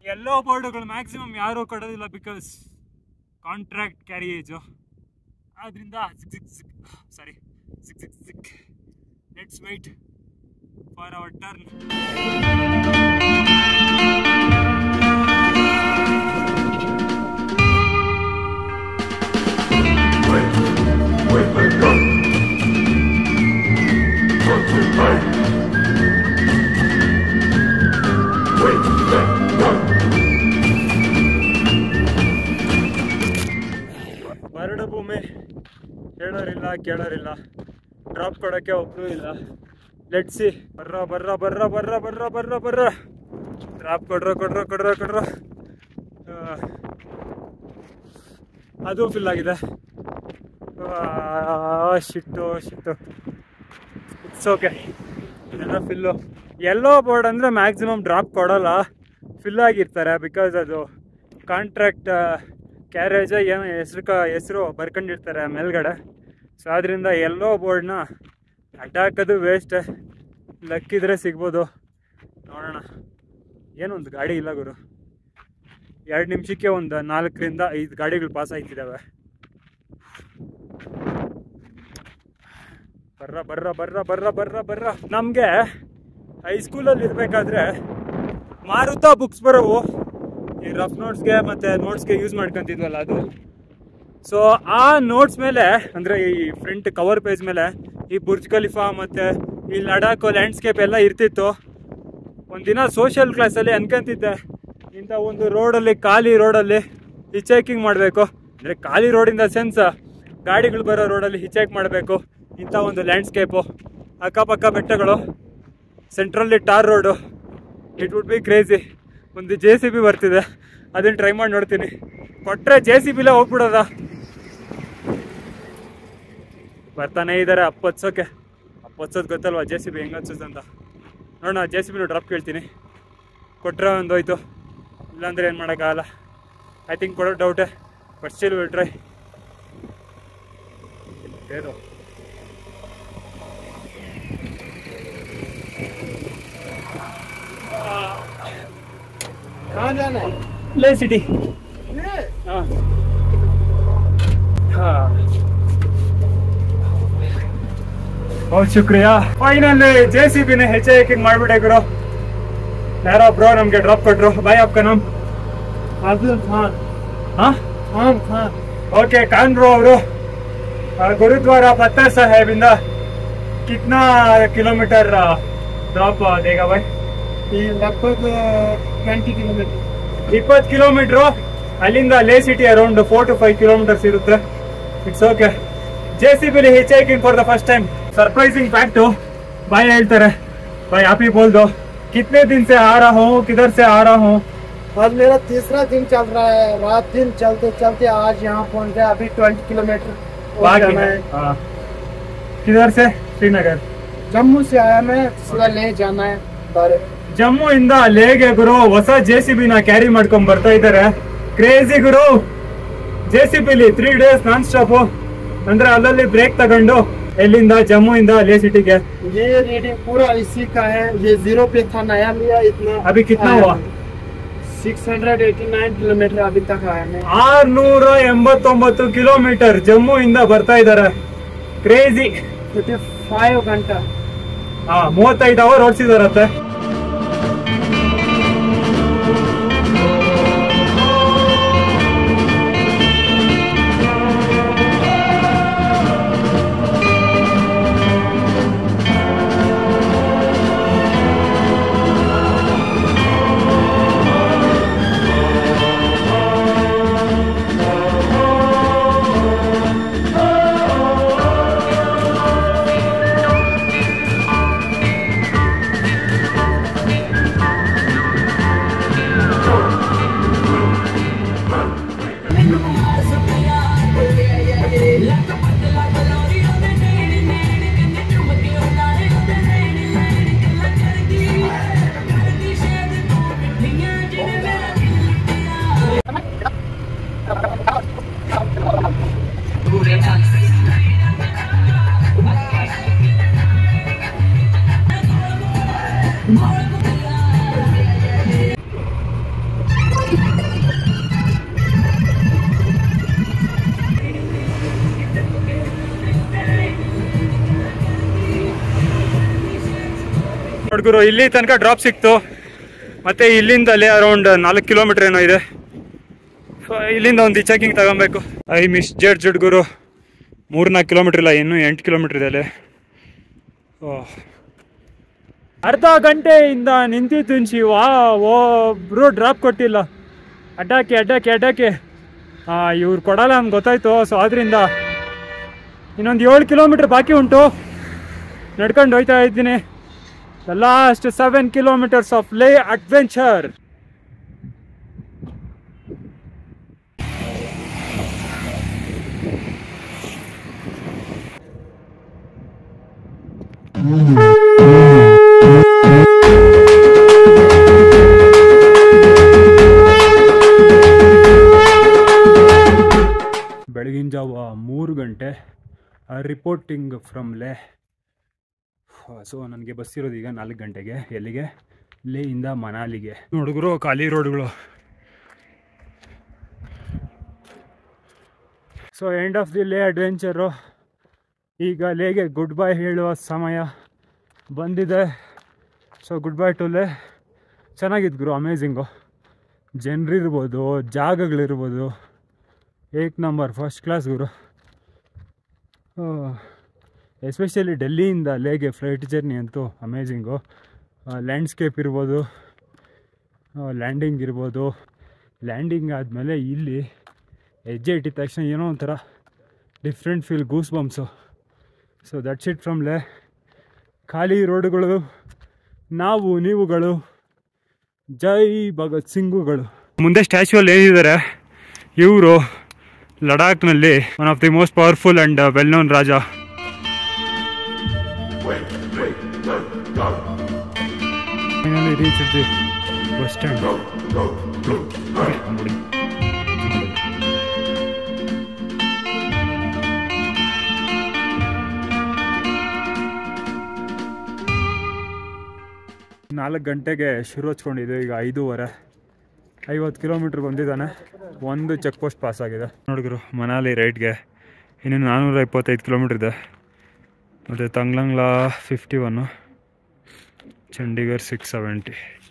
ಎಲ್ಲೋ ಬೋರ್ಡುಗಳು maximum ಯಾರೂ ಕೊಡೋದಿಲ್ಲ because contract carriage ಆದ್ರಿಂದ sick sick sick sorry sick sick sick let's wait for our turn ಬರಡು ಭೂಮಿ ಹೇಳೋರಿಲ್ಲ ಕೇಳೋರಿಲ್ಲ drop ಕೊಡೋಕ್ಕೆ ಒಬ್ಬರು ಇಲ್ಲ ಲೆಟ್ಸಿ ಬರ್ರ ಬರ್ರ ಬರ್ರ ಬರ್ರ ಬರ್ರ ಬರ್ರ ಬರ್ರ ಡ್ರಾಪ್ ಕೊಡ್ರ ಕೊಡ್ರ ಕೊಡ್ರ ಕೊಡ್ರ ಆ, ಅದು ಫಿಲ್ ಆಗಿದೆ ಶಿಟ್ಟು ಶಿಟ್ಟು ಇಟ್ಸ್ ಓಕೆ ಇದೆಲ್ಲ ಫಿಲ್ಲು ಎಲ್ಲೋ ಬೋರ್ಡ್ ಅಂದರೆ ಮ್ಯಾಕ್ಸಿಮಮ್ ಡ್ರಾಪ್ ಕೊಡೋಲ್ಲ ಫಿಲ್ ಆಗಿರ್ತಾರೆ ಬಿಕಾಸ್ ಅದು ಕಾಂಟ್ರಾಕ್ಟ್ ಕ್ಯಾರೇಜ ಏನೋ ಹೆಸ್ರು ಕ ಹೆಸರು ಬರ್ಕೊಂಡಿರ್ತಾರೆ ಮೇಲ್ಗಡೆ ಸೊ ಅದರಿಂದ ಎಲ್ಲೋ ಬೋರ್ಡ್ನ ಅಡ್ಡಾಕೋದು ವೇಸ್ಟ್ ಲಕ್ಕಿದ್ರೆ ಸಿಗ್ಬೋದು ನೋಡೋಣ ಏನೊಂದು ಗಾಡಿ ಇಲ್ಲ ಗುರು ಎರಡು ನಿಮಿಷಕ್ಕೆ ಒಂದು ನಾಲ್ಕರಿಂದ ಐದು ಗಾಡಿಗಳು ಪಾಸ್ ಆಯ್ತಿದ್ದಾವೆ ಬರ್ರ ಬರ್ರ ಬರ್ರ ಬರ್ರ ಬರ್ರ ಬರ್ರ ನಮಗೆ ಹೈಸ್ಕೂಲಲ್ಲಿ ಇರಬೇಕಾದ್ರೆ ಮಾರುತಾ ಬುಕ್ಸ್ ಬರೋವು ಈ ರಫ್ ನೋಟ್ಸ್ಗೆ ಮತ್ತು ನೋಟ್ಸ್ಗೆ ಯೂಸ್ ಮಾಡ್ಕೊತಿದ್ವಲ್ಲ ಅದು ಸೊ ಆ ನೋಟ್ಸ್ ಮೇಲೆ ಅಂದರೆ ಈ ಫ್ರಂಟ್ ಕವರ್ ಪೇಜ್ ಮೇಲೆ ಈ ಬುರ್ಜ್ ಖಲೀಫಾ ಮತ್ತು ಈ ಲಡಾಖ್ ಲ್ಯಾಂಡ್ಸ್ಕೇಪ್ ಎಲ್ಲ ಇರ್ತಿತ್ತು ಒಂದಿನ ಸೋಷಿಯಲ್ ಕ್ಲಾಸಲ್ಲಿ ಅನ್ಕೊಂತಿದ್ದೆ ಇಂಥ ಒಂದು ರೋಡಲ್ಲಿ ಖಾಲಿ ರೋಡಲ್ಲಿ ಹಿಚೈಕಿಂಗ್ ಮಾಡಬೇಕು ಅಂದರೆ ಖಾಲಿ ರೋಡಿಂದ ಸೆನ್ಸ್ ಗಾಡಿಗಳು ಬರೋ ರೋಡಲ್ಲಿ ಹಿಚೈಕ್ ಮಾಡಬೇಕು ಇಂಥ ಒಂದು ಲ್ಯಾಂಡ್ಸ್ಕೇಪು ಅಕ್ಕಪಕ್ಕ ಬೆಟ್ಟಗಳು ಸೆಂಟ್ರಲ್ಲಿ tar road it would be crazy ಒಂದು ಜೆ ಸಿ ಬಿ ಬರ್ತಿದೆ ಅದನ್ನು ಟ್ರೈ ಮಾಡಿ ನೋಡ್ತೀನಿ ಕೊಟ್ಟರೆ ಜೆ ಸಿ ಬಿಲೇ ಹೋಗ್ಬಿಡೋದ ಬರ್ತಾನೆ ಇದ್ದಾರೆ ಅಪ್ಪತ್ಸೋಕೆ ಅಪ್ಪತ್ಸೋದು ಗೊತ್ತಲ್ವಾ ಜೆ ಸಿ ಬಿ ಹೆಂಗೆ ಹಚ್ಚೋದು ನೋಡೋಣ ಜೆ ಸಿ ಬಿನೂ ಡ್ರಾಪ್ ಕೇಳ್ತೀನಿ ಕೊಟ್ಟರೆ ಒಂದು ಹೋಯ್ತು ಇಲ್ಲಾಂದ್ರೆ ಏನು ಮಾಡೋಕ್ಕಾಗಲ್ಲ ಐ ಥಿಂಕ್ ಕೊಡೋ ಡೌಟೇ ಬಟ್ ಸ್ಟಿಲ್ ವಿಲ್ ಟ್ರೈ ಏನು कहाँ जाना है ले सिटी ये हाँ हाँ बहुत ಶುಕ್ರಿಯಾ ಫೈನಲಿ ಜೆ ಸಿ ಬಿನ ಹೆಚ್ ಐಕಿಂಗ್ ಮಾಡ್ಬಿಟ್ಟೆ ಗುರು ಯಾರೋ ಬ್ರೋ ನಮ್ಗೆ ಡ್ರಾಪ್ ಕೊಟ್ರು ಬಾಯ್ ಆಪ್ಕ ನಮ್ आदिल खान ಹಾ खान खान ಓಕೆ ಖಾನ್ ಬ್ರೋ ಅವರು ಗುರುದ್ವಾರ ಪತ್ತರ್ ಸಾಹೇಬ್ ಇಂದ ಕಿತ್ನಾ ಕಿಲೋಮೀಟರ್ ಡ್ರಾಪ್ ದೇಗ ಬಾಯ್ ये लगभग ट्वेंटी किलोमीटर ಇಪ್ಪತ್ತು ಕಿಲೋಮೀಟ್ರು ಅಲ್ಲಿಂದ Leh city around four to five kilometres ಇರುತ್ತೆ ಇಟ್ಸ್ ಓಕೆ ಜೆ ಸಿ ಬಿಲಿ hitch hiking for the first time surprising fact boy ಹೇಳ್ತಾರೆ ಬಾಯ್ ಆಪಿ ಬೋಲ್ದು ಕಿतने दिन से आ रहा हूँ किधर से आ रहा हूँ आज मेरा तीसरा दिन चल रहा है रात दिन चलते चलते आज यहाँ पहुँच गया अभी ट्वेंटी किलोमीटर और बाकी जाना है है हाँ। किधर से श्रीनगर जम्मू से आया मैं सीधा ले जाना है बारे ಜಮ್ಮು ಇಂದ ಲೇಗೆ ಗುರು ಹೊಸ ಜೆ ಸಿ ಬಿನ ಕ್ಯಾರಿ ಮಾಡ್ಕೊಂಡ್ ಬರ್ತಾ ಇದ್ದಾರೆ ಕ್ರೇಜಿ ಗುರು ಜೆ ಸಿ ಬಿಲಿ ತ್ರೀ ಡೇಸ್ ನಾನ್ ಸ್ಟಾಪ್ ಅಂದ್ರೆ ಅಲ್ಲಲ್ಲಿ ಬ್ರೇಕ್ ತಗೊಂಡು ಎಲ್ಲಿಂದ ಜಮ್ಮು ಇಂದ ಲೇ ಸಿಟಿಗೆ ये रीडिंग पूरा इसी का है ये जीरो पे था नया लिया इतना अभी कितना हुआ? Six hundred eighty nine kilometre अभी तक आया मैं ಆರ್ನೂರ ಎಂಬತ್ತೊಂಬತ್ತು ಕಿಲೋಮೀಟರ್ ಜಮ್ಮು ಇಂದ ಬರ್ತಾ ಇದ್ದಾರೆ ಕ್ರೇಜಿ फिफ्टी फाइव घंटा ಹಾ ಮೂವತ್ತೈದು ಅವರ್ ಓಡಿಸಿದಾರತ್ತೆ ಹುಡುಗರು ಇಲ್ಲಿ ತನಕ ಡ್ರಾಪ್ ಸಿಕ್ತು ಮತ್ತೆ ಇಲ್ಲಿಂದ ಅಲ್ಲಿ ಅರೌಂಡ್ ನಾಲ್ಕು ಕಿಲೋಮೀಟರ್ ಏನೋ ಇದೆ ಸೊ ಇಲ್ಲಿಂದ ಒಂದು ಚೆಕಿಂಗ್ ತಗೊಬೇಕು ಐ ಮಿಸ್ ಜಡ್ ಹುಡುಗರು ಮೂರ್ನಾಲ್ಕು ಕಿಲೋಮೀಟರ್ ಇಲ್ಲ ಇನ್ನೂ ಎಂಟು ಕಿಲೋಮೀಟರ್ ಇದೆ ಅಲ್ಲಿ ಓಹ್ ಅರ್ಧ ಗಂಟೆಯಿಂದ ನಿಂತಿತ್ತು ಶಿವ ಒಬ್ರು ಡ್ರಾಪ್ ಕೊಟ್ಟಿಲ್ಲ ಅಡ್ಡಾಕಿ ಅಡ್ಡಾಕಿ ಅಡ್ಡಾಕಿ ಇವ್ರು ಕೊಡಲ್ಲ ಅಂತ ಗೊತ್ತಾಯ್ತು ಸೊ ಆದ್ರಿಂದ ಇನ್ನೊಂದು ಏಳು ಕಿಲೋಮೀಟರ್ ಬಾಕಿ ಉಂಟು ನಡ್ಕೊಂಡು ಹೋಯ್ತಾ ಇದ್ದೀನಿ the last seven kilometres of Leh adventure ಬೆಳಗಿನ ಜಾವ ಮೂರು ಗಂಟೆ ರಿಪೋರ್ಟಿಂಗ್ ಫ್ರಮ್ ಲೇ ಸೊ ನನಗೆ ಬಸ್ ಇರೋದು ಈಗ ನಾಲ್ಕು ಗಂಟೆಗೆ ಎಲ್ಲಿಗೆ ಲೇಯಿಂದ ಮನಾಲಿಗೆ ಹುಡುಗರು ಖಾಲಿ ರೋಡ್ಗಳು so end of the Leh adventure ಈಗ ಲೇಗೆ ಗುಡ್ ಬೈ ಹೇಳುವ ಸಮಯ ಬಂದಿದೆ so good bye to Leh ಚೆನ್ನಾಗಿತ್ತು ಗುರು ಅಮೇಝಿಂಗು ಜನರಿರ್ಬೋದು ಜಾಗಗಳಿರ್ಬೋದು ಏಕ್ ನಂಬರ್ ಫಸ್ಟ್ ಕ್ಲಾಸ್ ಗುರು ಎಸ್ಪೆಷಲಿ ಡೆಲ್ಲಿಯಿಂದ ಲೇಗೆ ಫ್ಲೈಟ್ ಜರ್ನಿ ಅಂತೂ ಅಮೇಝಿಂಗು ಲ್ಯಾಂಡ್ಸ್ಕೇಪ್ ಇರ್ಬೋದು ಲ್ಯಾಂಡಿಂಗ್ ಇರ್ಬೋದು ಲ್ಯಾಂಡಿಂಗ್ ಆದಮೇಲೆ ಇಲ್ಲಿ ಹೆಜ್ಜೆ ಇಟ್ಟಿದ ತಕ್ಷಣ ಏನೋ ಒಂಥರ different feel goose bumps so that's it from Leh ಖಾಲಿ ರೋಡುಗಳು ನಾವು ನೀವುಗಳು ಜೈ ಭಗತ್ ಸಿಂಗುಗಳು ಮುಂದೆ ಸ್ಟ್ಯಾಚ್ಯೂಲ್ಲಿ ಏನಿದ್ದಾರೆ ಇವರು ಲಡಾಖ್ನಲ್ಲಿ one of the most powerful and well known ರಾಜ finally reach the bus stand ನಾಲ್ಕು ಗಂಟೆಗೆ ಶುರು ಹಚ್ಕೊಂಡಿದ್ದು ಈಗ ಐದೂವರೆ ಐವತ್ತು ಕಿಲೋಮೀಟ್ರ್ ಬಂದಿದ್ದಾನೆ ಒಂದು ಚೆಕ್ ಪೋಸ್ಟ್ ಪಾಸ್ ಆಗಿದೆ ನೋಡಿದ್ರು ಮನಾಲಿ ರೈಟ್ಗೆ ಇನ್ನು ನಾನ್ನೂರ ಇಪ್ಪತ್ತೈದು ಕಿಲೋಮೀಟ್ರ್ ಇದೆ ಮತ್ತು Tanglangla fifty one Chandigarh six seventy